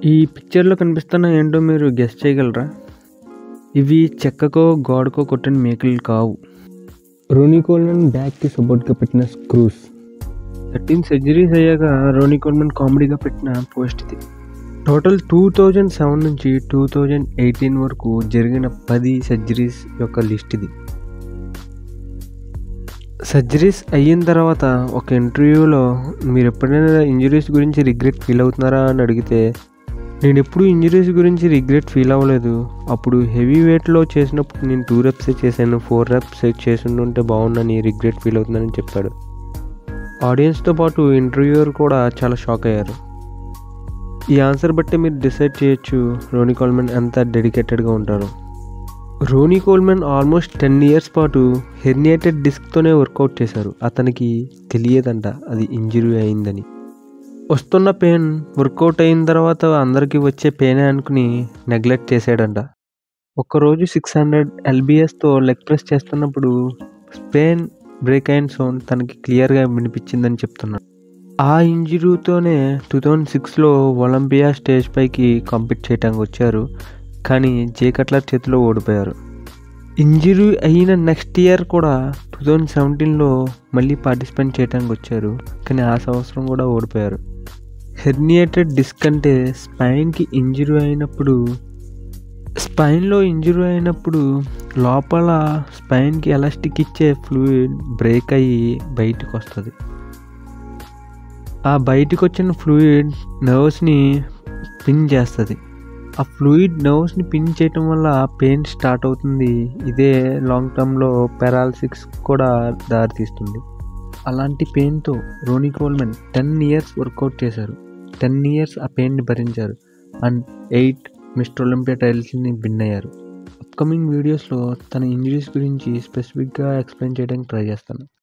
ఈ పిక్చర్లో కనిపిస్తున్న ఏంటో మీరు గెస్ చేయగలరా ఇవి చెక్కకో గోడకో కొట్టిన మేకులు కావు రోనీ కోల్మన్ బ్యాక్కి సపోర్ట్గా పెట్టిన స్క్రూస్ థర్టీన్ సర్జరీస్ అయ్యాక రోనీ కోల్మన్ కామెడీగా పెట్టిన పోస్ట్ ఇది టోటల్ టూ థౌజండ్ సెవెన్ నుంచి టూ థౌజండ్ ఎయిటీన్ వరకు జరిగిన పది సర్జరీస్ యొక్క లిస్ట్ ఇది సర్జరీస్ అయిన తర్వాత ఒక ఇంటర్వ్యూలో మీరు ఎప్పుడైనా ఇంజరీస్ గురించి రిగ్రెట్ ఫీల్ అవుతున్నారా అని అడిగితే నేను ఎప్పుడు ఇంజరీస్ గురించి రిగ్రెట్ ఫీల్ అవ్వలేదు అప్పుడు హెవీ వెయిట్లో చేసినప్పుడు నేను టూ రెప్సే చేశాను ఫోర్ రెప్స్ చేసి ఉంటే బాగుందని రిగ్రెట్ ఫీల్ అవుతుందని చెప్పాడు ఆడియన్స్తో పాటు ఇంటర్వ్యూయర్ కూడా చాలా షాక్ అయ్యారు ఈ ఆన్సర్ బట్టి మీరు డిసైడ్ చేయొచ్చు రోనీ కోల్మెన్ ఎంత డెడికేటెడ్గా ఉంటారు Ronnie Coleman almost ten years పాటు హెర్నియేటెడ్ డిస్క్తోనే వర్కౌట్ చేశారు అతనికి తెలియదంట అది ఇంజరీ అయిందని వస్తున్న పెయిన్ వర్కౌట్ అయిన తర్వాత అందరికీ వచ్చే పెయినే అనుకుని నెగ్లెక్ట్ చేశాడంట ఒక్కరోజు సిక్స్ హండ్రెడ్ ఎల్బిఎస్తో లెగ్ ప్రెస్ చేస్తున్నప్పుడు స్పెయిన్ బ్రేక్ అయిన సౌండ్ తనకి క్లియర్గా వినిపించిందని చెప్తున్నాడు ఆ ఇంజరీతోనే టూ థౌజండ్ సిక్స్లో ఒలింపియా స్టేజ్ పైకి కాంపీట్ చేయడానికి వచ్చారు కానీ జే కట్లర్ చేతిలో ఓడిపోయారు ఇంజరీ అయిన నెక్స్ట్ ఇయర్ కూడా టూ థౌజండ్ సెవెంటీన్లో మళ్ళీ పార్టిసిపేట్ చేయడానికి వచ్చారు కానీ ఆ సంవత్సరం కూడా ఓడిపోయారు హెర్నియేటెడ్ డిస్క్ అంటే స్పైన్కి ఇంజరీ అయినప్పుడు స్పైన్లో ఇంజరీ అయినప్పుడు లోపల స్పైన్కి ఎలాస్టిక్ ఇచ్చే ఫ్లూయిడ్ బ్రేక్ అయ్యి బయటకు వస్తుంది ఆ బయటకు వచ్చిన ఫ్లూయిడ్ నర్వ్స్ని పిన్ చేస్తుంది ఆ ఫ్లూయిడ్ నర్వ్స్ని పిన్ చేయటం వల్ల పెయిన్ స్టార్ట్ అవుతుంది ఇదే లాంగ్ టర్మ్లో పారాలసిక్స్ కూడా దారితీస్తుంది అలాంటి పెయిన్తో Ronnie Coleman ten years workout చేశారు టెన్ ఇయర్స్ ఆ పెయిన్ని భరించారు అండ్ ఎయిట్ మిస్టర్ ఒలింపియా టైటిల్స్ని విన్ అయ్యారు అప్కమింగ్ వీడియోస్లో తన ఇంజరీస్ గురించి స్పెసిఫిక్గా ఎక్స్ప్లెయిన్ చేయడానికి ట్రై చేస్తాను